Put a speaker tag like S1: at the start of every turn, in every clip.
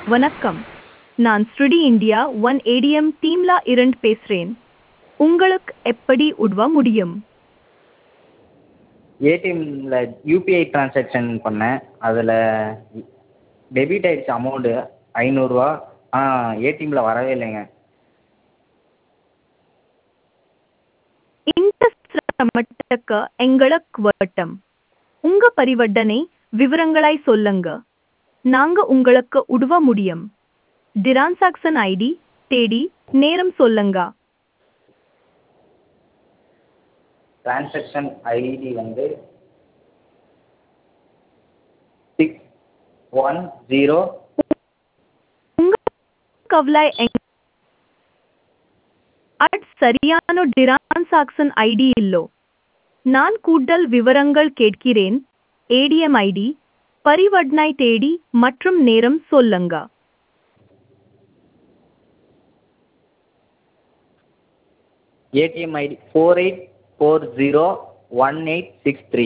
S1: வணக்கம் நான் ஸ்ருடி இந்தியா ஒன் ஏடிஎம் டீம்ல இருந்து பேசுறேன் உங்களுக்கு எப்படி உதவ முடியும்
S2: ஏடிஎம்மில் யூபிஐ ட்ரான்சாக்ஷன் பண்ணேன் அதில் டெபிட் ஆயிடுச்சு அமௌண்ட்டு ஐநூறுரூவா ஆனால் ஏடிஎம்மில் வரவே இல்லைங்க
S1: இந்த சிரமத்துக்கு எங்களுக்கு வட்டம் உங்க பரிவர்த்தனை விவரங்களை சொல்லுங்க நாங்க உங்களுக்கு உதவ முடியும் டிரான்சாக்சன் ஐடி தேடி நேரம் சொல்லுங்க
S2: ட்ரான்சாக்ஷன் ஐடி வந்து சிக்ஸ் ஒன் ஜீரோ
S1: உங்க கவலை எங்க அட் சரியான டிரான்சாக்சன் ஐடி இல்லோ நான் கூடுதல் விவரங்கள் கேட்கிறேன் ஏடிஎம் ஐடி பரிவர்த்தனை தேடி மற்றும் நேரம் சொல்லுங்க
S2: ATM ID four eight four zero one eight six three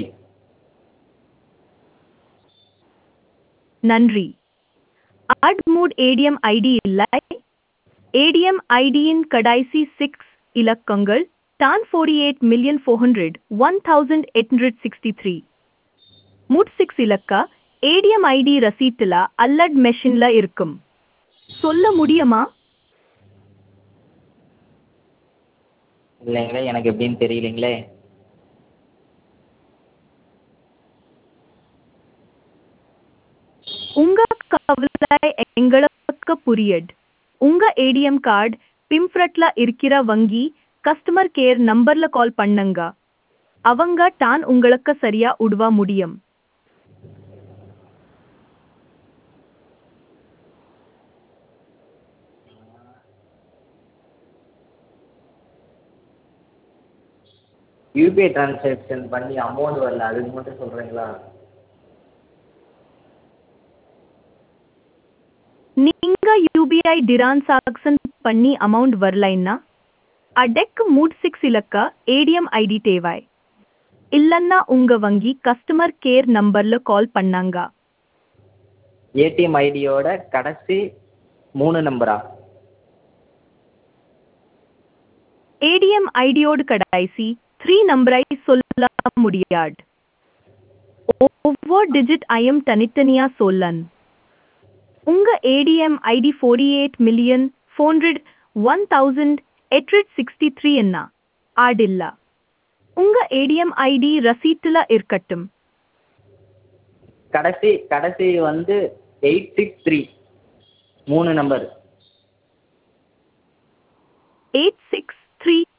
S1: நன்றி அட் மூட் ஏடிஎம் ஐடி இல்லை ஏடிஎம் ஐடியின் கடைசி சிக்ஸ் இலக்கங்கள் டான் forty eight million four hundred one thousand eight hundred sixty three மூட் சிக்ஸ் இலக்க ஏடிஎம் ஐடி ரசீட்டில் அல்லட் மெஷின்ல இருக்கும் சொல்ல முடியுமா
S2: இல்லைங்களே எனக்கு எப்படின்னு தெரியலைங்களே
S1: உங்க கவலை எங்களுக்கு புரியுது உங்க ஏடிஎம் கார்டு பிம்ஃப்ரட்ல இருக்கிற வங்கி கஸ்டமர் கேர் நம்பர்ல கால் பண்ணுங்க அவங்க தான் உங்களுக்கு சரியா உதவ முடியும்
S2: யூபிஐ ட்ரான்சாக்ஷன் பண்ணி அமௌண்ட் வரல அதுக்கு மட்டும் சொல்கிறீங்களா
S1: நீங்க யூபிஐ டிரான்சாக்சன் பண்ணி அமௌண்ட் வரலைன்னா அடெக் மூட் சிக்ஸ் இலக்க ஏடிஎம் ஐடி தேவை இல்லன்னா உங்க வங்கி கஸ்டமர் கேர் நம்பர்ல கால் பண்ணாங்க
S2: ஏடிஎம் ஐடியோட கடைசி மூணு நம்பரா
S1: ஏடிஎம் ஐடியோடு கடைசி த்ரீ நம்பரை சொல்ல முடியாது ஒவ்வொரு டிஜிட் ஐயம் தனித்தனியா சொல்லன் உங்க ATM ID forty eight million four hundred one thousand eight sixty three என்ன ஆடில்ல உங்க ஏடிஎம் ஐடி ரசீட்டில் இருக்கட்டும்
S2: கடைசி கடைசி வந்து எயிட் சிக்ஸ் த்ரீ மூணு நம்பர்
S1: எயிட் சிக்ஸ் த்ரீ